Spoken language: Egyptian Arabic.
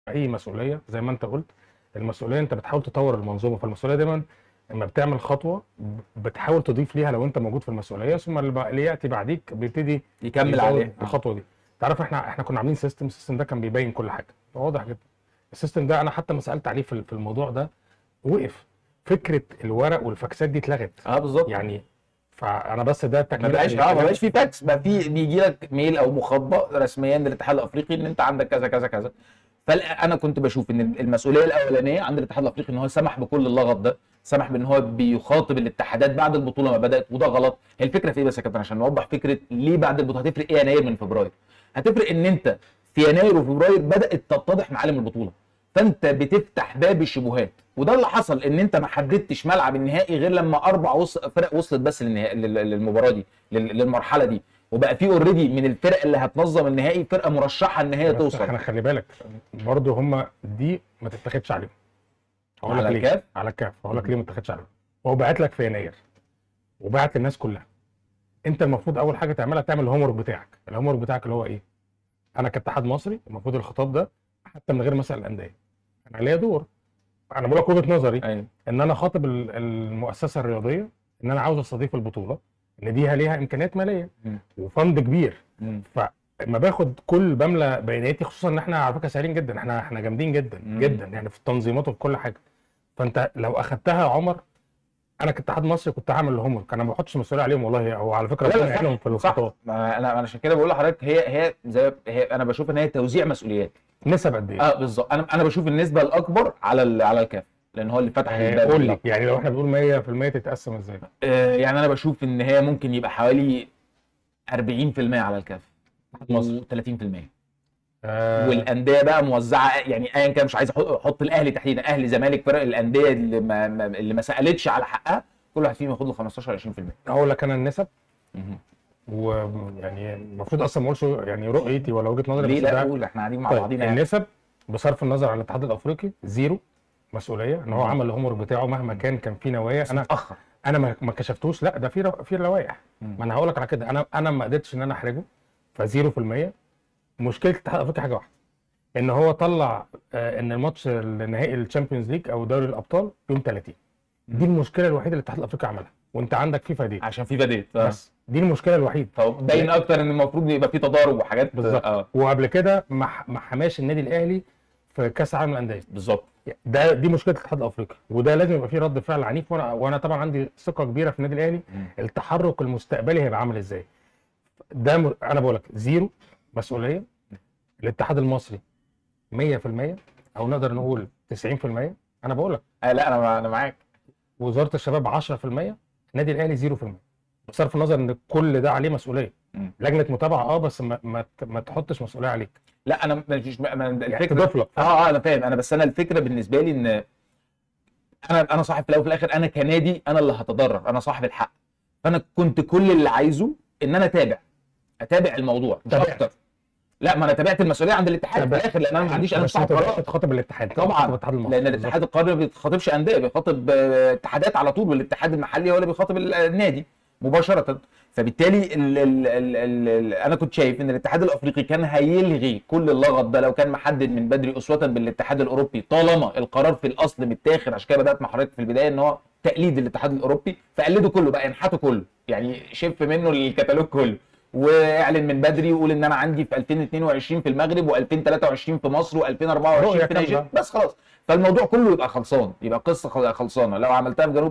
اي مسؤوليه زي ما انت قلت المسؤوليه انت بتحاول تطور المنظومه فالمسؤوليه دايما لما بتعمل خطوه بتحاول تضيف ليها لو انت موجود في المسؤوليه ثم اللي بقى- اللي ياتي بعديك بيبتدي يكمل يزود عليه الخطوه دي تعرف احنا احنا كنا عاملين سيستم السيستم ده كان بيبين كل حاجه واضح جدا السيستم ده انا حتى ما سالت عليه في في الموضوع ده وقف فكره الورق والفاكسات دي اتلغت اه بالظبط يعني فانا بس ده ما تكمله بقاش اه ما للحاجات- بقاش في فاكس بقى في بيجي لك ميل او مخبأ رسميا للاتحاد الافريقي ان انت عندك كذا كذا كذا فانا كنت بشوف ان المسؤوليه الاولانيه عند الاتحاد الافريقي ان هو سمح بكل اللغط ده سمح بان هو بيخاطب الاتحادات بعد البطوله ما بدات وده غلط هي الفكره في ايه بس يا كابتن عشان نوضح فكره ليه بعد البطوله هتفرق ايه يناير من فبراير هتفرق ان انت في يناير وفبراير بدات تتضح معالم البطوله فانت بتفتح باب الشبهات وده اللي حصل ان انت ما حددتش ملعب النهائي غير لما اربع وص... فرق وصلت بس للنهائي لل- للمباراه دي لل- للمرحله دي وبقى في اوريدي من الفرق اللي هتنظم النهائي فرقه مرشحه ان هي بس توصل احنا خلي بالك برضه هم دي ما تتاخدش عليهم هقول لك على ليه؟ الكاف؟ على الكاف هقول لك ليه ما تتاخدش عليهم هو بعت لك في يناير وبعت للناس كلها انت المفروض اول حاجه تعملها تعمل الهوم ورك بتاعك الهوم ورك بتاعك اللي هو ايه انا كاتحاد مصري المفروض الخطاب ده حتى من غير ما اسال الانديه انا ليا دور انا بقول لك وجهه نظري ايوه ان انا خاطب ال- المؤسسه الرياضيه ان انا عاوز استضيف البطوله ان دي ليها امكانيات ماليه مم. وفند كبير مم. فلما باخد كل بملى بياناتي خصوصا ان احنا على فكره سهلين جدا احنا احنا جامدين جدا مم. جدا يعني في التنظيمات وفي كل حاجه فانت لو اخدتها يا عمر انا كاتحاد مصري كنت هعمل الهوم ورك انا ما بحطش مسؤوليه عليهم والله هو على فكره لا، لا، ربنا صح، يعينهم في صح الخطوات ما انا انا عشان كده بقول لحضرتك هي هي زي هي انا بشوف ان هي توزيع مسؤوليات نسب قد ايه؟ اه بالظبط انا انا بشوف النسبه الاكبر على ال- على الكاف لان هو اللي فتح آه، الباب قول لي بالظبط. يعني لو احنا بنقول 100% تتقسم ازاي؟ آه، يعني انا بشوف ان هي ممكن يبقى حوالي 40% على الكاف مصر. و30% آه والانديه بقى موزعه يعني ايا كان مش عايز أحط- احط الاهلي تحديدا اهلي زمالك فرق الانديه اللي ما, ما اللي ما سالتش على حقها كل واحد فيهم ياخد له 15 20% اقول لك انا النسب مهم. ويعني المفروض اصلا ما اقولش يعني رؤيتي ولا وجهه نظري ليه بس لا ده قول احنا قاعدين مع طيب بعضينا يعني. النسب بصرف النظر عن الاتحاد الافريقي زيرو مسؤوليه ان هو مم. عمل الهوم ورك بتاعه مهما كان كان في نوايا بس انا متاخر انا ما ما كشفتوش لا ده في رو- في لوائح مم. ما انا هقول لك على كده انا انا ما قدرتش ان انا احرجه فزيرو في المية مشكله الاتحاد الافريقي حاجه واحده ان هو طلع آه، ان الماتش النهائي الشامبيونز ليج او دوري الابطال يوم 30 دي المشكله الوحيده اللي الاتحاد الافريقي عملها وانت عندك فيفا دي عشان في بديت بس دي المشكله الوحيده طب باين اكتر ان المفروض يبقى في تضارب وحاجات بالظبط اه وقبل كده ما ح- ما حماش النادي الاهلي في كاس العالم للانديه بالظبط ده دي مشكله الاتحاد الافريقي وده لازم يبقى فيه رد فعل عنيف وانا وانا طبعا عندي ثقه كبيره في النادي الاهلي التحرك المستقبلي هيبقى عامل ازاي ده م... انا بقول لك زيرو مسؤوليه الاتحاد المصري 100% او نقدر نقول 90% انا بقول لك آه لا انا انا معاك وزاره الشباب 10% النادي الاهلي 0% بصرف النظر ان كل ده عليه مسؤوليه مم. لجنه متابعه اه بس ما, ما, ت- ما تحطش مسؤوليه عليك لا انا مش ما- ما- يعني الفكره تضيف لك اه اه انا فاهم انا بس انا الفكره بالنسبه لي ان انا انا صاحب في الاول وفي الاخر انا كنادي انا اللي هتضرر انا صاحب الحق فانا كنت كل اللي عايزه ان انا اتابع اتابع الموضوع مش تابعت. اكتر لا ما انا تابعت المسؤوليه عند الاتحاد في تابعت. الاخر لان انا ما عنديش انا مش بس ما صاحب تقدرش قرار تخاطب الاتحاد طبعا تخاطب الاتحاد المصري لان الاتحاد القاري ما بيخاطبش انديه بيخاطب آه، اتحادات على طول والاتحاد المحلي هو اللي بيخاطب ال- النادي مباشره فبالتالي ال ال ال ال ال انا كنت شايف ان الاتحاد الافريقي كان هيلغي كل اللغط ده لو كان محدد من بدري اسوه بالاتحاد الاوروبي طالما القرار في الاصل متاخد عشان كده بدات مع حضرتك في البدايه ان هو تقليد الاتحاد الاوروبي فقلده كله بقى ينحته كله يعني شف منه الكتالوج كله واعلن من بدري وقول ان انا عندي في 2022 في المغرب و2023 في مصر و2024 رؤية في نيجيريا كاملة. بس خلاص فالموضوع كله يبقى خلصان يبقى قصه خل- خلصانه لو عملتها في جنوب